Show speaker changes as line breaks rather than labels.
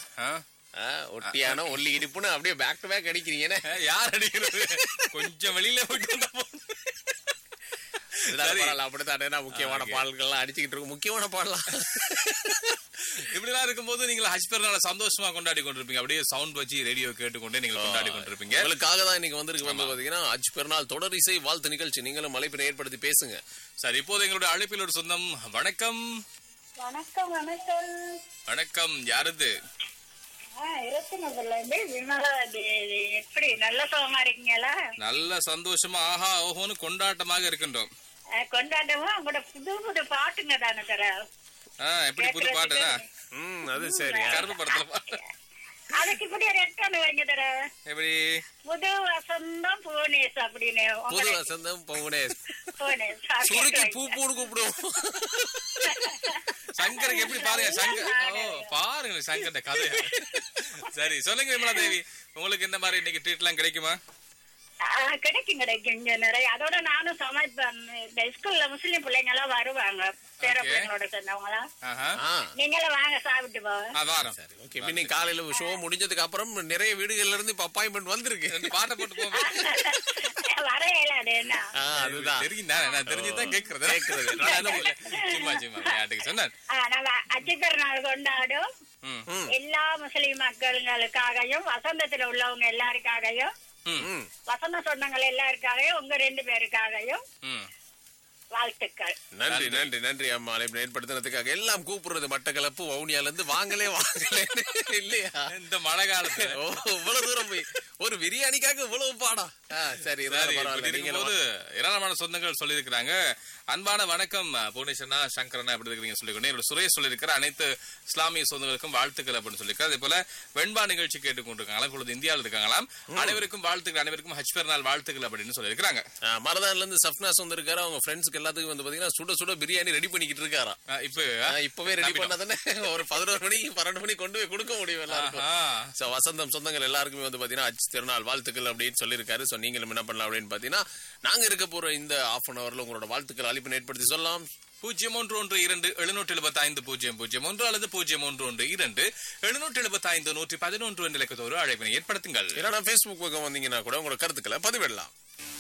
ஆ?
ஆ, ஒட்டியான ஒல்லி இடிப்புன்னு அப்படியே back to back அடிக்கிறீங்க
ஆ, யார் அடிக்கிறது கொஞ்சம் வெளியில போயிட்டு வந்தா போதும். சரி.
அப்படித்தான் முக்கியமான
ஓகே.
பாடல்கள்லாம் அடிச்சுக்கிட்டு இருக்கும் முக்கியமான பாடலாம்
இப்படிலாம் இருக்கும்போது நீங்கள் ஹஜ் பெருநாளை சந்தோஷமா கொண்டாடி கொண்டிருப்பீங்க அப்படியே சவுண்ட் வச்சு ரேடியோ கேட்டுக்கொண்டே நீங்கள் கொண்டாடி கொண்டிருப்பீங்க
உங்களுக்காக தான் இன்னைக்கு வந்திருக்கு வந்து பாத்தீங்கன்னா அஜ் பெருநாள் தொடர் இசை வாழ்த்து நிகழ்ச்சி நீங்களும் அழைப்பினை ஏற்படுத்தி பேசுங்க
சரி இப்போது எங்களுடைய அழைப்பில் ஒரு சொந்தம் வணக்கம்
வணக்கம் வணக்கம்
வணக்கம் யாருது
ஆ இருபத்தினதுல இருந்து விமலா தேவி எப்படி நல்ல சுகமா இருக்கீங்களா
நல்ல சந்தோஷமா ஆஹா ஓஹோன்னு கொண்டாட்டமாக இருக்கின்றோம்
ஆ, கொண்டாட்டமும் உங்களோட புது புது பாட்டுங்க தானே தர
ஆ எப்படி புது பாட்டுனா
ம் அது சரி
கருப்பு படத்துல பா-
அதுக்கு இப்படி ஒரு எட்டாண்டு வைங்க தர
எப்படி
புது வசந்தம் பூனேஸ் அப்படின்னு
புது
உங்களை-
வசந்தம் பவுனே
பூனேஸ் அப்படி
சுருக்கி பூ
வைங்க.
பூடு கூப்பிடுவோம்
சங்கருக்கு எப்படி பாருங்க சங்கர் ஓ பாருங்க சங்கர்ட கதை சரி சொல்லுங்க விமலா தேவி உங்களுக்கு இந்த மாதிரி இன்னைக்கு ட்ரீட் எல்லாம் கிடைக்குமா
ஆ, கிடைக்கும் கிடைக்கும் இங்க நிறைய அதோட நானும் சமைப்பேன் இந்த ஸ்கூல்ல முஸ்லீம் பிள்ளைங்க எல்லாம் வருவாங்க பேர
Okay.
பிள்ளைங்களோட சேர்ந்தவங்க எல்லாம்
ஆஹா
ஆ
நீங்களும் வாங்க சாப்பிட்டு போங்க
ஆ வாரம்
ஓகே இன்னைக்கு காலையில ஷோ முடிஞ்சதுக்கு அப்புறம் நிறைய வீடுகள்ல இருந்து இப்ப அப்பாயின்மெண்ட் வந்திருக்கு
ரெண்டு பாட்டை போட்டு போங்க
வர இயலாது என்ன
ஆ, அதுதான்
தெரியும் தானே நான் தெரிஞ்சுதான் கேக்குறது
கேக்குறது.
நான் என்ன பண்ணல. சும்மா சும்மா விளையாட்டுக்கு சொன்னேன்
ஆ, நம்ம அஜி பெருநாள் கொண்டாடும்
ம்
ம்,
எல்லா முஸ்லிம் மக்களுக்காகவும் வசந்தத்துல உள்ளவங்க எல்லாருக்காகவும்
ம்
ம்.
வசந்த சொந்தங்கள் எல்லாருக்காகவும் உங்க ரெண்டு பேருக்காகவும்
ம்
வாழ்த்துக்கள்
நன்றி நன்றி நன்றி அம்மா அழைப்பு ஏற்படுத்தினதுக்காக எல்லாம் கூப்பிடுறது மட்டக்களப்பு வவுனியால இருந்து வாங்கலே வாங்கலே இல்லையா
இந்த மழை காலத்துல
ஓ இவ்வளவு தூரம் போய் ஒரு பிரியாணிக்காக இவ்வளவு பாடா ஆ, சரி இருந்தாலும்
சரி,
பரவாயில்ல
இப்படி
நீங்க
இருக்கும்போது ஏராளமான சொந்தங்கள் சொல்லியிருக்கிறாங்க அன்பான வணக்கம் புவனேஸ்வரனா சங்கரனா எப்படி இருக்கிறீங்க சொல்லிக்கொண்டு என்னோட சுரேஷ் சொல்லியிருக்கிற அனைத்து இஸ்லாமிய சொந்தங்களுக்கும் வாழ்த்துக்கள் அப்படின்னு சொல்லியிருக்காரு அதே போல வெண்பா நிகழ்ச்சி கேட்டுக்கொண்டிருக்காங்களா இப்பொழுது இந்தியாவில் இருக்காங்களாம் அனைவருக்கும் வாழ்த்துக்கள் அனைவருக்கும் ஹஜ் பெருநாள் வாழ்த்துக்கள் அப்படின்னு சொல்லியிருக்கிறாங்க
மரதான்ல இருந்து சப்னாஸ் வந்திருக்காரு அவங்க ஃப்ரெண்ட்ஸ்க்கு எல்லாத்துக்கும் வந்து பாத்தீங்கன்னா சுட சுட பிரியாணி ரெடி பண்ணிக்கிட்டு இருக்காராம்
ஆ, இப்ப
ஆ, இப்பவே ரெடி
நம்பிட்டோம்.
பண்ணாதானே ஒரு பதினோரு மணி பன்னெண்டு மணி கொண்டு போய் கொடுக்க முடியும் எல்லாருக்கும்
ஆஹா.
So, வசந்தம் சொந்தங்கள் எல்லாருக்குமே வந்து பாத்தீங்கன்னா அஜ் திருநாள் வாழ்த்துக்கள் அப்படின்னு சொல்லியிருக்காரு சோ நீங்களும் என்ன பண்ணலாம் அப்படின்னு பாத்தீங்கன்னா நாங்க இருக்க போற இந்த ஆஃப் அன் அவர்ல உங்களோட வாழ்த்துக்கள் அழைப்பினை ஏற்படுத்தி சொல்லலாம்
பூஜ்ஜியம் ஒன்று ஒன்று இரண்டு எழுநூற்றி எழுபத்தி ஐந்து பூஜ்ஜியம் பூஜ்ஜியம் ஒன்று அல்லது பூஜ்ஜியம் ஒன்று ஒன்று இரண்டு எழுநூற்றி எழுபத்தி ஐந்து நூற்றி பதினொன்று என்ற இலக்கத்தோடு அழைப்பினை ஏற்படுத்துங்கள்
இல்லைன்னா Facebook பக்கம் வந்தீங்கன்னா கூட உங்களோட கருத்துக்களை பதிவிடலாம்